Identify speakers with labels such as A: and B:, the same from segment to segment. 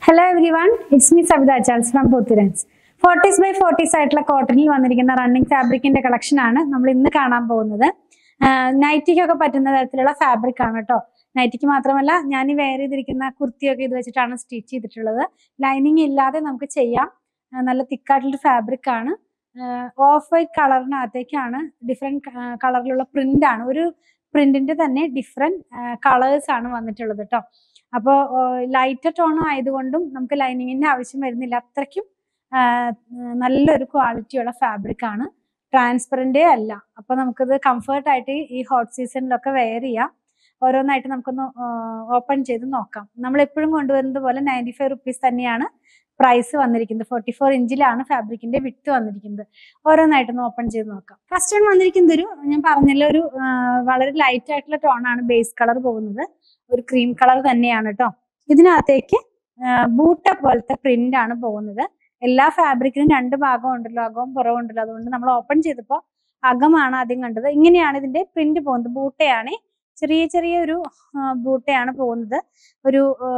A: hello everyone it's me Savitha Charles from Pothurans forties by forties ആയിട്ടുള്ള കോട്ടണിൽ വന്നിരിക്കുന്ന running ഫാബ്രിക്കിന്റെ collection ആണ് നമ്മൾ ഇന്ന് കാണാൻ പോകുന്നത് നൈറ്റിക്കൊക്കെ പറ്റുന്ന തരത്തിലുള്ള ഫാബ്രിക് ആണ് കേട്ടോ നൈറ്റിക്ക് മാത്രമല്ല ഞാൻ ഈ വെയർ ചെയ്തിരിക്കുന്ന കുർത്തിയൊക്കെ ഇത് വെച്ചിട്ടാണ് സ്റ്റിച്ച് ചെയ്തിട്ടുള്ളത് ലൈനിങ് ഇല്ലാതെ നമുക്ക് ചെയ്യാം ആ, നല്ല തിക്കായിട്ടുള്ള ഫാബ്രിക് ആണ് ഓഫ് വൈറ്റ് കളറിനകത്തേക്കാണ് ഡിഫറെന്റ് കളറിലുള്ള പ്രിന്റ് ആണ് ഒരു പ്രിന്റിന്റെ തന്നെ ഡിഫറെന്റ് കളേഴ്സ് ആണ് വന്നിട്ടുള്ളത് കേട്ടോ അപ്പോൾ ലൈറ്റർ ടോൺ ആയതുകൊണ്ടും നമുക്ക് ലൈനിങ്ങിന്റെ ആവശ്യം വരുന്നില്ല അത്രയ്ക്കും ആ, നല്ലൊരു ക്വാളിറ്റിയുള്ള ഫാബ്രിക് ആണ് ട്രാൻസ്പെറൻറ്റേ അല്ല അപ്പൊ നമുക്കിത് കംഫർട്ട് ആയിട്ട് ഈ ഹോട്ട് സീസണിലൊക്കെ വെയർ ചെയ്യാം ഓരോന്നായിട്ട് നമുക്കൊന്ന് ഓപ്പൺ ചെയ്ത് നോക്കാം നമ്മൾ എപ്പോഴും കൊണ്ടുവരുന്നത് പോലെ നയൻറ്റി ഫൈവ് റുപ്പീസ് തന്നെയാണ് പ്രൈസ് വന്നിരിക്കുന്നത് ഫോർട്ടി ഫോർ ഇഞ്ചിലാണ് ഫാബ്രിക്കിന്റെ വിട്ട് വന്നിരിക്കുന്നത് ഓരോന്നായിട്ടൊന്ന് ഓപ്പൺ ചെയ്ത് നോക്കാം ഫസ്റ്റ് വൺ വന്നിരിക്കുന്നത് ഒരു ഞാൻ പറഞ്ഞല്ലോ ഒരു ആ, വളരെ ലൈറ്റ് ആയിട്ടുള്ള ടോൺ ആണ് ബേസ് കളർ പോകുന്നത് ഒരു ക്രീം കളർ തന്നെയാണ് കേട്ടോ ഇതിനകത്തേക്ക് ബൂട്ട പോലത്തെ പ്രിന്റ് ആണ് പോകുന്നത് എല്ലാ ഫാബ്രിക്കിനും രണ്ട് ഭാഗം ഉണ്ടല്ലോ അകവും പുറവും ഉണ്ടല്ലോ അതുകൊണ്ട് നമ്മൾ ഓപ്പൺ ചെയ്തപ്പോൾ അകമാണ് ആദ്യം കണ്ടത് ഇങ്ങനെയാണ് ഇതിന്റെ പ്രിന്റ് പോകുന്നത് ബൂട്ടയാണ് ചെറിയ ചെറിയ ഒരു ആ, ബൂട്ടയാണ് പോകുന്നത് ഒരു ആ,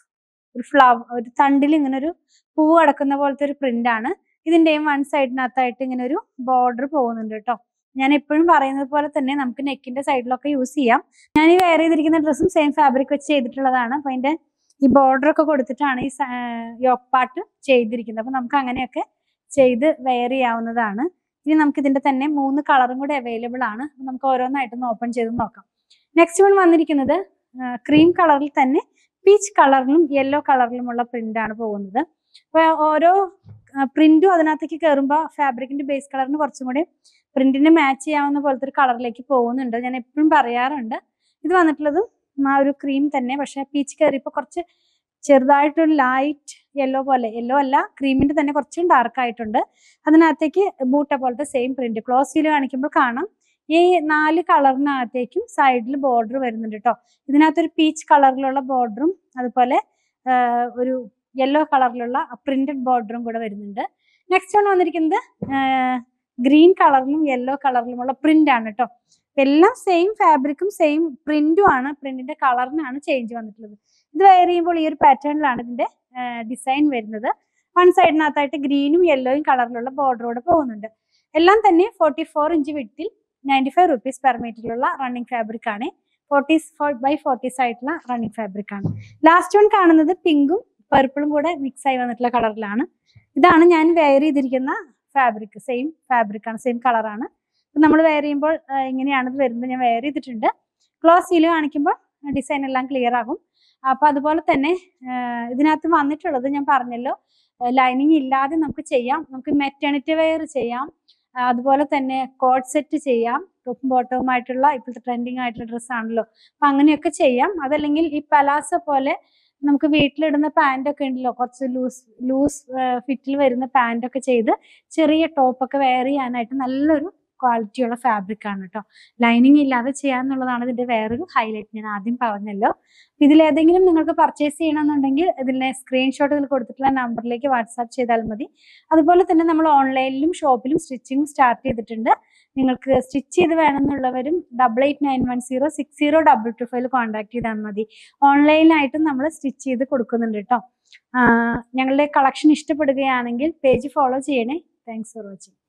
A: ഒരു ഫ്ലവർ ഒരു തണ്ടിൽ ഇങ്ങനെ ഒരു പൂവ് അടക്കുന്ന പോലത്തെ ഒരു പ്രിന്റ് ആണ് ഇതിന്റെയും വൺ സൈഡിനകത്തായിട്ട് ഇങ്ങനെ ഒരു ബോർഡർ പോകുന്നുണ്ട് കേട്ടോ ഞാൻ എപ്പോഴും പറയുന്നത് പോലെ തന്നെ നമുക്ക് നെക്കിന്റെ സൈഡിലൊക്കെ യൂസ് ചെയ്യാം ഞാൻ ഈ വെയർ ചെയ്തിരിക്കുന്ന ഡ്രസ്സും സെയിം ഫാബ്രിക് വെച്ച് ചെയ്തിട്ടുള്ളതാണ് അപ്പൊ അതിന്റെ ഈ ബോർഡർ ഒക്കെ കൊടുത്തിട്ടാണ് ഈ യോക്ക് പാർട്ട് ചെയ്തിരിക്കുന്നത് അപ്പൊ നമുക്ക് അങ്ങനെയൊക്കെ ചെയ്ത് വെയർ ചെയ്യാവുന്നതാണ് ഇനി നമുക്ക് ഇതിന്റെ തന്നെ മൂന്ന് കളറും കൂടെ അവൈലബിൾ ആണ് അപ്പൊ നമുക്ക് ഓരോന്നായിട്ടൊന്ന് ഓപ്പൺ ചെയ്ത് നോക്കാം നെക്സ്റ്റ് വൺ വന്നിരിക്കുന്നത് ക്രീം കളറിൽ തന്നെ പീച്ച് കളറിലും യെല്ലോ കളറിലുമുള്ള പ്രിന്റ് ആണ് പോകുന്നത് അപ്പൊ ഓരോ പ്രിന്റും അതിനകത്തേക്ക് കയറുമ്പോൾ ഫാബ്രിക്കിന്റെ ബേസ് കളറിന് കുറച്ചും കൂടി പ്രിന്റിന് മാച്ച് ചെയ്യാവുന്ന പോലത്തെ ഒരു കളറിലേക്ക് പോകുന്നുണ്ട് ഞാൻ എപ്പോഴും പറയാറുണ്ട് ഇത് വന്നിട്ടുള്ളതും ആ ഒരു ക്രീം തന്നെ പക്ഷെ പീച്ച് കയറിയപ്പോൾ കുറച്ച് ചെറുതായിട്ടൊരു ലൈറ്റ് യെല്ലോ പോലെ യെല്ലോ അല്ല ക്രീമിന്റെ തന്നെ കുറച്ചും ഡാർക്ക് ആയിട്ടുണ്ട് അതിനകത്തേക്ക് ബൂട്ട പോലത്തെ സെയിം പ്രിന്റ് ക്ലോസ് വ്യൂ കാണിക്കുമ്പോൾ കാണാം ഈ നാല് കളറിനകത്തേക്കും സൈഡിൽ ബോർഡർ വരുന്നുണ്ട് കേട്ടോ ഇതിനകത്തൊരു പീച്ച് കളറിലുള്ള ബോർഡറും അതുപോലെ ആ, ഒരു യെല്ലോ കളറിലുള്ള പ്രിന്റഡ് ബോർഡറും കൂടെ വരുന്നുണ്ട് നെക്സ്റ്റ് വൺ വന്നിരിക്കുന്നത് ഗ്രീൻ കളറിലും യെല്ലോ കളറിലുമുള്ള പ്രിന്റ് ആണ് കേട്ടോ എല്ലാം സെയിം ഫാബ്രിക്കും സെയിം പ്രിന്റും ആണ് പ്രിന്റിന്റെ കളറിനാണ് ചേഞ്ച് വന്നിട്ടുള്ളത് ഇത് വെയർ ചെയ്യുമ്പോൾ ഈ ഒരു പാറ്റേണിലാണ് ഇതിന്റെ ഡിസൈൻ വരുന്നത് വൺ സൈഡിനകത്തായിട്ട് ഗ്രീനും യെല്ലോയും കളറിലുള്ള ബോർഡറോടെ പോകുന്നുണ്ട് എല്ലാം തന്നെ ഫോർട്ടി ഫോർ ഇഞ്ച് വിട്ടിൽ നയൻറ്റി ഫൈവ് റുപ്പീസ് പെർ മീറ്ററിലുള്ള റണ്ണിങ് ഫാബ്രിക് ആണ് ഫോർട്ടീസ് ബൈ ഫോർട്ടീസ് ആയിട്ടുള്ള റണ്ണിങ് ഫാബ്രിക് ആണ് ലാസ്റ്റ് വൺ കാണുന്നത് പിങ്കും പർപ്പിളും കൂടെ മിക്സ് ആയി വന്നിട്ടുള്ള കളറിലാണ് ഇതാണ് ഞാൻ വെയർ ചെയ്തിരിക്കുന്ന ഫാബ്രിക് സെയിം ഫാബ്രിക് ആണ് സെയിം കളറാണ് നമ്മൾ വെയർ ചെയ്യുമ്പോൾ ആ, ഇങ്ങനെയാണ് ഇത് വരുന്നത് ഞാൻ വെയർ ചെയ്തിട്ടുണ്ട് ക്ലോസ് സീല് കാണിക്കുമ്പോൾ ഡിസൈൻ എല്ലാം ക്ലിയർ ആകും അപ്പൊ അതുപോലെ തന്നെ ആ, ഇതിനകത്ത് വന്നിട്ടുള്ളത് ഞാൻ പറഞ്ഞല്ലോ ലൈനിങ് ഇല്ലാതെ നമുക്ക് ചെയ്യാം നമുക്ക് മെറ്റേണിറ്റി വെയർ ചെയ്യാം ആ, അതുപോലെ തന്നെ കോഡ് സെറ്റ് ചെയ്യാം ടോപ്പും ബോട്ടവും ആയിട്ടുള്ള ഇപ്പോഴത്തെ ട്രെൻഡിങ് ആയിട്ടുള്ള ഡ്രസ്സ് ആണല്ലോ അപ്പൊ അങ്ങനെയൊക്കെ ചെയ്യാം അതല്ലെങ്കിൽ ഈ പലാസ പോലെ നമുക്ക് വീട്ടിലിടുന്ന പാൻ്റ് ഒക്കെ ഉണ്ടല്ലോ കുറച്ച് ലൂസ് ലൂസ് ഫിറ്റിൽ വരുന്ന പാൻ്റ് ഒക്കെ ചെയ്ത് ചെറിയ ടോപ്പൊക്കെ വെയർ ചെയ്യാനായിട്ട് നല്ലൊരു ക്വാളിറ്റിയുള്ള ഫാബ്രിക് ആണ് കേട്ടോ ലൈനിങ് ഇല്ലാതെ ചെയ്യാന്നുള്ളതാണ് ഇതിന്റെ വേറൊരു ഹൈലൈറ്റ് ഞാൻ ആദ്യം പറഞ്ഞല്ലോ അപ്പൊ ഇതിലേതെങ്കിലും നിങ്ങൾക്ക് പർച്ചേസ് ചെയ്യണമെന്നുണ്ടെങ്കിൽ ഇതിലെ സ്ക്രീൻഷോട്ട് ഇതിൽ കൊടുത്തിട്ടുള്ള നമ്പറിലേക്ക് വാട്സാപ്പ് ചെയ്താൽ മതി അതുപോലെ തന്നെ നമ്മൾ ഓൺലൈനിലും ഷോപ്പിലും സ്റ്റിച്ചിങ് സ്റ്റാർട്ട് ചെയ്തിട്ടുണ്ട് നിങ്ങൾക്ക് സ്റ്റിച്ച് ചെയ്ത് വേണമെന്നുള്ളവരും double eight nine one zero six zero double two five contact ചെയ്താൽ മതി ഓൺലൈനായിട്ടും നമ്മൾ സ്റ്റിച്ച് ചെയ്ത് കൊടുക്കുന്നുണ്ട് കേട്ടോ ഞങ്ങളുടെ കളക്ഷൻ ഇഷ്ടപ്പെടുകയാണെങ്കിൽ പേജ് ഫോളോ ചെയ്യണേ താങ്ക്സ് ഫോർ വാച്ചിങ്